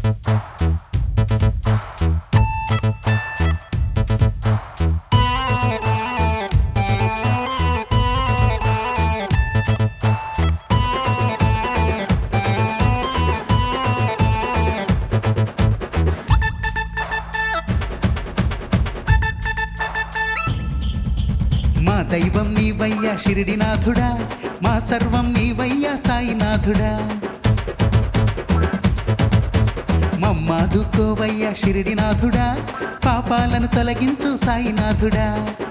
మా దైవం నీవయ్యా షిరిడినాథుడా మా సర్వం నీవయ్యా సాయినాథుడా మమ్మాదుకోవయ్యా షిరిడినాథుడా పాపాలను తొలగించు సాయినాథుడా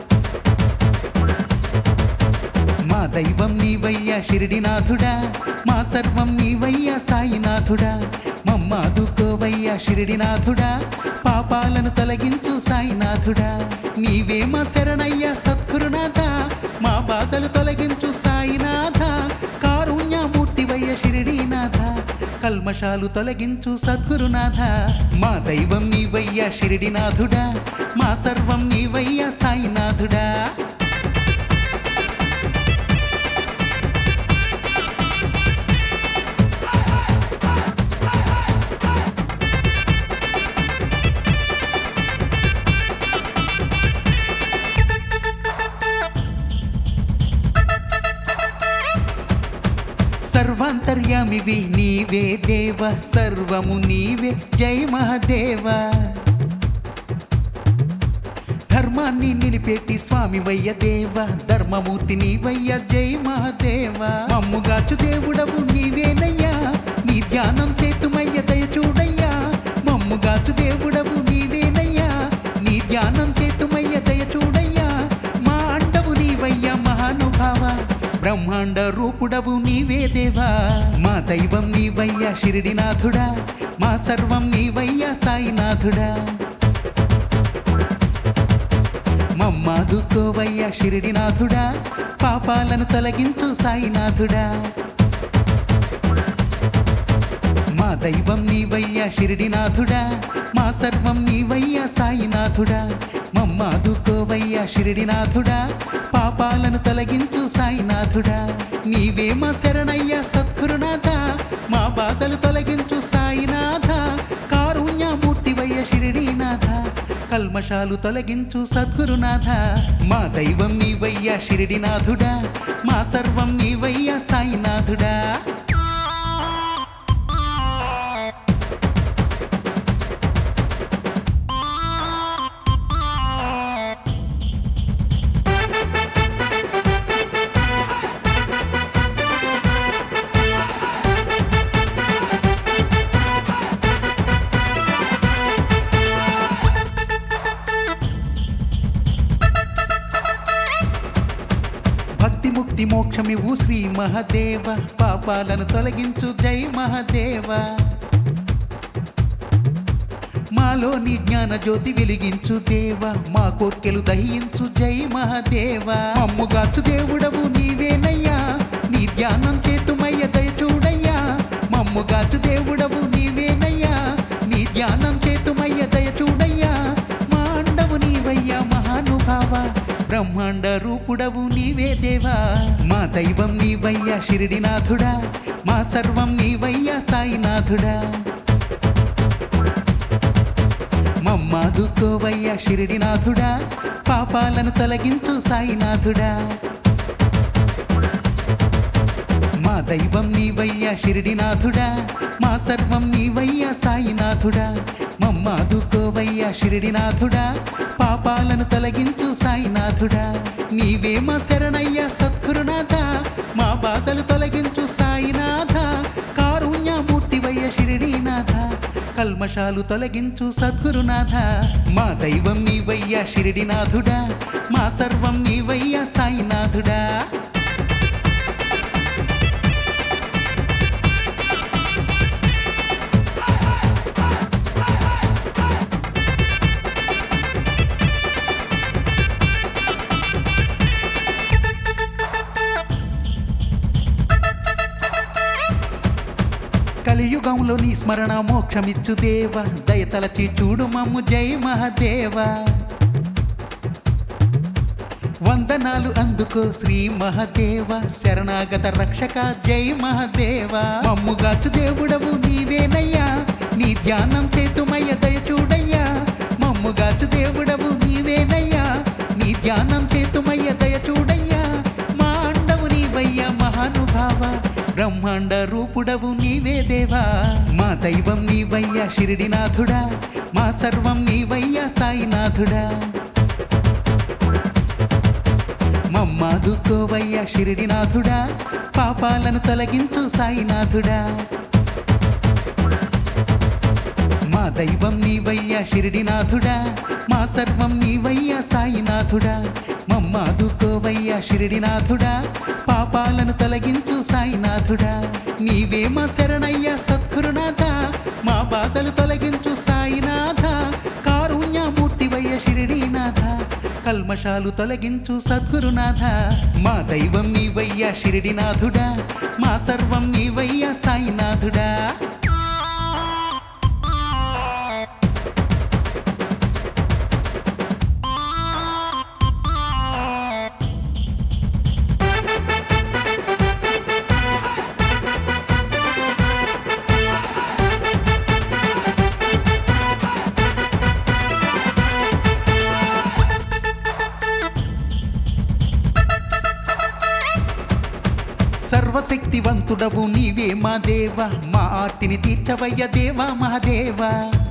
మా దైవం నీవయ్యా షిరిడినాథుడా మా సర్వం నీవయ్యా సాయినాథుడా మమ్మాదుకోవయ్యా షిరిడినాథుడా పాపాలను తొలగించు సాయినాథుడా నీవే మా శరణయ్యా సద్గురునాథ మా బాధలు తొలగించు సాయినాథ కారుణ్యమూర్తివయ్య షిరిడీనాథ కల్మషాలు తొలగించు సద్గురునాథ మా దైవం నీవయ్యా షిరిడినాథుడా మా సర్వం నీవయ్యా సాయినాథుడా సర్వాంతర్యామివి నీవే దేవ సర్వము నీవే జై మహదేవ ధర్మాన్ని నిలిపెట్టి స్వామి వయ్య దేవ ధర్మమూర్తి నీవయ్య జై మహదేవ మమ్ముగాచు దేవుడవు నీవేనయ్యా నీ ధ్యానం చేతుమయ్య దయ చూడయ్యా మమ్ముగాచు దేవుడవు నీవేనయ్యా నీ ధ్యానం చేతుమయ్య దయ చూడయ్యా మా అండవు నీవయ్యా మహానుభావ బ్రహ్మాండ రూపుడవు నీవే దేవా మా దైవం నీవయ్యా షిరిడినాథుడా మా సర్వం నీవయ్యా సాయినాథుడా మమ్మాదుకోవయ్యా షిరిడినాథుడా పాపాలను తొలగించు సాయినాథుడా మా దైవం నీవయ్యా షిరిడినాథుడా మా సర్వం నీవయ్యా సాయినాథుడా మమ్మాదుకోవయ్యా షిరిడినాథుడా పాపాలను తొలగించు సాయినాథుడా నీవే మా శరణయ్యా సద్గురునాథ మా బాధలు తొలగించు సాయినాథ కారుణ్యమూర్తివయ్య షిరిడీనాథ కల్మషాలు తొలగించు సద్గురునాథ మా దైవం నీవయ్యా షిరిడినాథుడా మా సర్వం నీవయ్యా సాయినాథుడా భక్తి ముక్తి మోక్షమివు శ్రీ మహదేవ పాపాలను తొలగించు జై మహదేవ మాలోని జ్ఞాన జ్యోతి వెలిగించు దేవ మా కోర్కెలు దహించు జై మహదేవ అమ్ముగాచు దేవుడవు నీవేనయ్యా నీ ధ్యానం చేతుమయ్య దయ చూడయ్యా మమ్ముగాచు దేవుడవు నీవేనయ్యా నీ ధ్యానం చేతుమయ్య దయ చూడయ్యా మా అండవు నీవయ్యా మహానుభావ బ్రహ్మాండ రూపుడవు నీవే దేవా మా దైవం నీవయ్యా షిరిడినాథుడా మా సర్వం నీవయ్యా సాయినాథుడా మమ్మాదుకోవయ్యా షిరిడినాథుడా పాపాలను తొలగించు సాయినాథుడా మా దైవం నీవయ్యా షిరిడినాథుడా మా సర్వం నీవయ్యా సాయినాథుడా మమ్మాదుకోవయ్యా షిరిడినాథుడా పాపాలను తొలగించు సాయినాథుడా నీవే మా శరణయ్యా సద్గురునాథ మా బాధలు తొలగించు సాయినాథ కారుణ్యమూర్తివయ్య షిరిడీనాథ కల్మషాలు తొలగించు సద్గురునాథ మా దైవం నీవయ్యా షిరిడినాథుడా మా సర్వం నీవయ్యా సాయినాథుడా కలియుగంలో నీ స్మరణ మోక్షమిచ్చు దేవ దయతలచి చూడు మమ్ము జై మహదేవ వందనాలు అందుకో శ్రీ మహదేవ శరణాగత రక్షక జై మహదేవ మమ్ముగాచు దేవుడవు నీవేనయ్యా నీ ధ్యానం చేతుమయ్య దయ చూడయ్యా మమ్ముగాచు దేవుడవు నీవేనయ్యా నీ ధ్యానం చేతుమయ్య దయ చూడయ్యా మా అండవు నీవయ్యా మహానుభావ బ్రహ్మాండ రూపుడవు నీవే దేవా మా దైవం నీవయ్యా షిరిడినాథుడా మా సర్వం నీవయ్యా సాయినాథుడా మమ్మాదుకోవయ్యా షిరిడినాథుడా పాపాలను తొలగించు సాయినాథుడా మా దైవం నీవయ్యా షిరిడినాథుడా మా సర్వం నీవయ్యా సాయినాథుడా మమ్మాదుకోవయ్యా షిరిడినాథుడా పాపాలను తొలగించు సాయినాథుడా నీవే మా శరణయ్యా సద్గురునాథ మా బాధలు తొలగించు సాయినాథ కారుణ్యమూర్తివయ్య షిరిడినాథ కల్మషాలు తొలగించు సద్గురునాథ మా దైవం నీవయ్యా షిరిడినాథుడా మా సర్వం నీవయ్యా సాయినాథుడా సర్వశక్తివంతుడవు నీవే మా దేవ మా ఆర్తిని తీర్చవయ్య దేవా మహాదేవా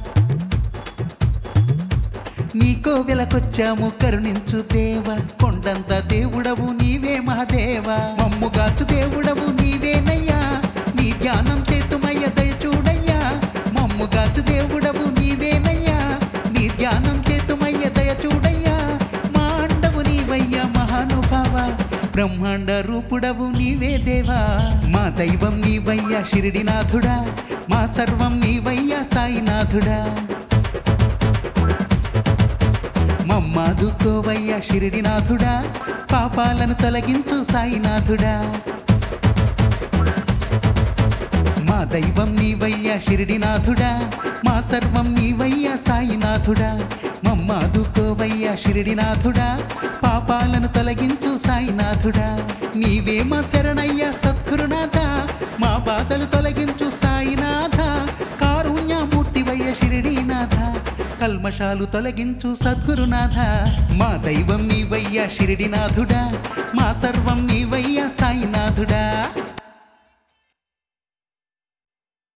నీకో వెలకొచ్చాము కరుణించు దేవ కొండంత దేవుడవు నీవే మహాదేవ మమ్ముగాచు దేవుడవు నీవేనయ్యా నీ ధ్యానం చేతుమయ్య దయ చూడయ్యా మమ్ముగాచు దేవుడవు నీవేనయ్యా నీ ధ్యానం చేతుమయ్య దయ చూడయ్యా మా అండవు నీవయ్యా మహానుభావ బ్రహ్మాండ రూపుడవు నీవే దేవా మా దైవం నీవయ్యా షిరిడినాథుడా మా సర్వం నీవయ్యా సాయినాథుడా మమ్మాదుకోవయ్యా షిరిడినాథుడా పాపాలను తొలగించు సాయినాథుడా మా దైవం నీవయ్యా షిరిడినాథుడా మా సర్వం నీవయ్యా సాయినాథుడా మమ్మాదుకోవయ్యా షిరిడినాథుడా పాపాలను తొలగించు సాయినాథుడా నీవే మా శరణయ్యా సద్గురునాథ మా బాధలు తొలగించు సాయినాథ కారుణ్యమూర్తివయ్య షిరిడినాథ కల్మషాలు తొలగించు సద్గురునాథ మా దైవం నీవయ్యా షిరిడినాథుడా మా సర్వం నీవయ్యా సాయినాథుడా